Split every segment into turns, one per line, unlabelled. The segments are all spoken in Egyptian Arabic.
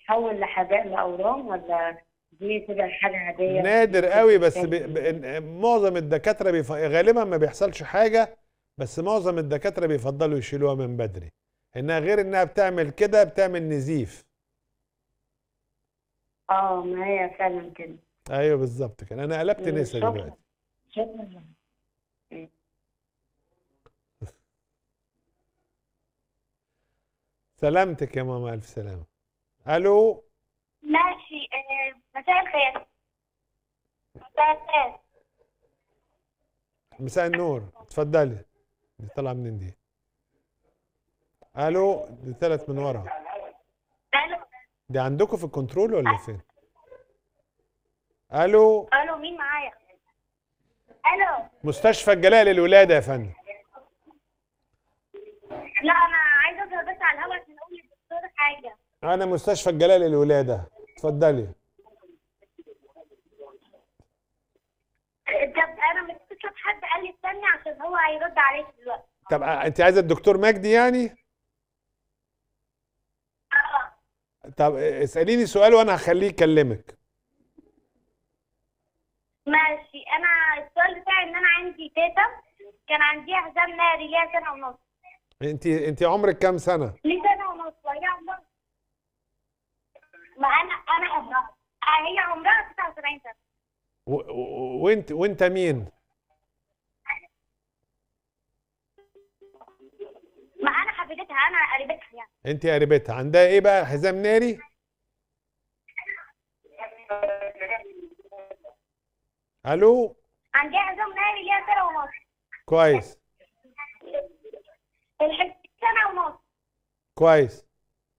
بتتحول لحاجات لأورام ولا دي كده حاجة عادية
نادر قوي بس ب... ب... معظم الدكاتره بيف... غالبا ما بيحصلش حاجه بس معظم الدكاتره بيفضلوا يشيلوها من بدري انها غير انها بتعمل كده بتعمل نزيف
اه ما هي فعلا كده
ايوه بالظبط كده انا قلبت
مم،
نسا
شكراً.
دلوقتي
شكرا
سلامتك يا ماما الف سلامه الو
ماشي آه، مساء الخير مساء الخير
مساء النور اتفضلي دي طالعه منين دي الو دي ثلاث من ورا
الو
دي عندكم في الكنترول ولا فين الو
الو مين معايا الو
مستشفى الجلاء للولاده يا فندم
لا انا عايزه اظهر بس على الهوا عشان اقول للدكتور حاجه
انا مستشفى الجلاء للولاده اتفضلي
طب انا متصل حد قال لي استني عشان هو هيرد عليك دلوقتي
طب انت عايزه الدكتور مجدي يعني
اه
طب اساليني سؤال وانا هخليه يكلمك
ماشي انا السؤال بتاعي ان انا عندي تيتا كان عنديها حزام ناري ليها سنه ونص
انت انت عمرك كام سنه
ليه سنه ونص وهي عمرها ما انا انا عمرها آه، هي عمرها 79 سنه
و- و- وانت وانت مين
ما انا حفيدتها انا قريبتها يعني
انت قريبتها عندها ايه بقى حزام ناري الو
عندها حزام ناري ليها سنه ونص
كويس
الحزام سنه ونص
كويس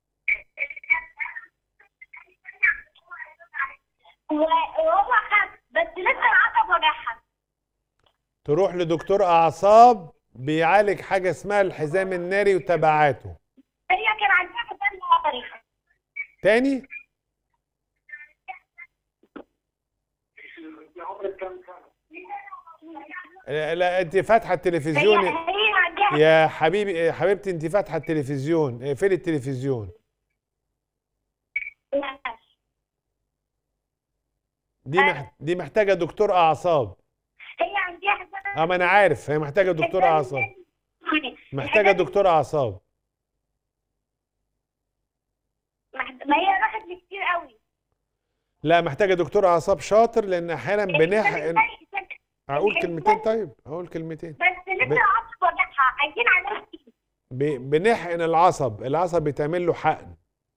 و- وهو خف بس لسه العصب وجعها
تروح لدكتور اعصاب بيعالج حاجه اسمها الحزام الناري وتبعاته
هي كان عندها حزام ناري
تاني لا لا، انت فاتحه
هي
التلفزيون
هي عندها
يا حبيبي يا حبيبتي انت فاتحه التلفزيون اقفلي التلفزيون
ماشي.
دي مح... دي محتاجه دكتور اعصاب
هي عندها حزام
اه ما انا عارف هي محتاجه دكتور اعصاب محتاجه دكتور اعصاب
ما هي راحت لي كتير قوي
لا محتاجه دكتور اعصاب شاطر لان احيانا بنحقن اقول كلمتين طيب اقول كلمتين
بس لسه العصب وجعها عايزين عليها كتير.
ب... بنحقن العصب العصب بيتعمل له حقن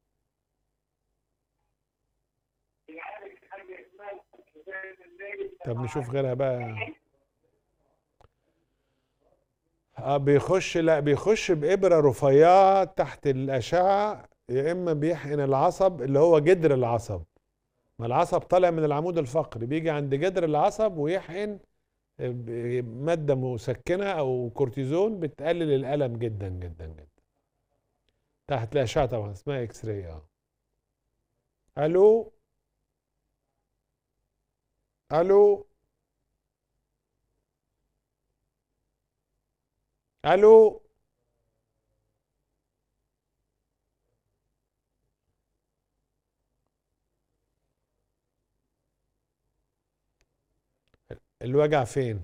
طب نشوف غيرها بقى اه بيخش لا بيخش بإبرة رفيعة تحت الأشعة يا إما بيحقن العصب اللي هو جدر العصب ما العصب طالع من العمود الفقري بيجي عند جدر العصب ويحقن ب- مادة مسكنة أو كورتيزون بتقلل الألم جدا جدا جدا تحت الأشعة طبعا اسمها إكس راي اه ألو ألو ألو الوجع فين؟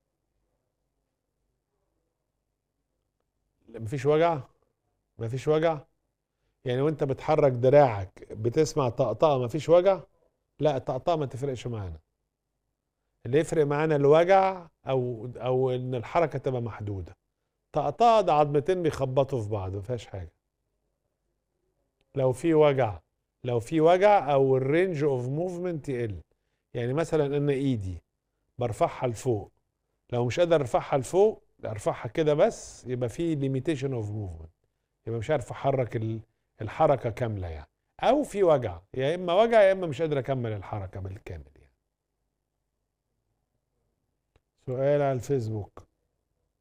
لا، مفيش وجع؟ مفيش وجع؟ يعني وانت بتحرك دراعك بتسمع طقطقة مفيش وجع؟ لا الطقطقة ما تفرقش معانا اللي يفرق معانا الوجع او او ان الحركة تبقى محدودة طقطقة ده عظمتين بيخبطوا في بعض ما فيهاش حاجة لو في وجع لو في وجع او الرينج اوف موفمنت يقل يعني مثلا انا ايدي برفعها لفوق لو مش قادر ارفعها لفوق ارفعها كده بس يبقى في ليميتيشن اوف موفمنت يبقى مش عارف احرك ال- الحركه كامله يعني او في وجع يا اما وجع يا اما مش قادر اكمل الحركه بالكامل يعني سؤال على الفيسبوك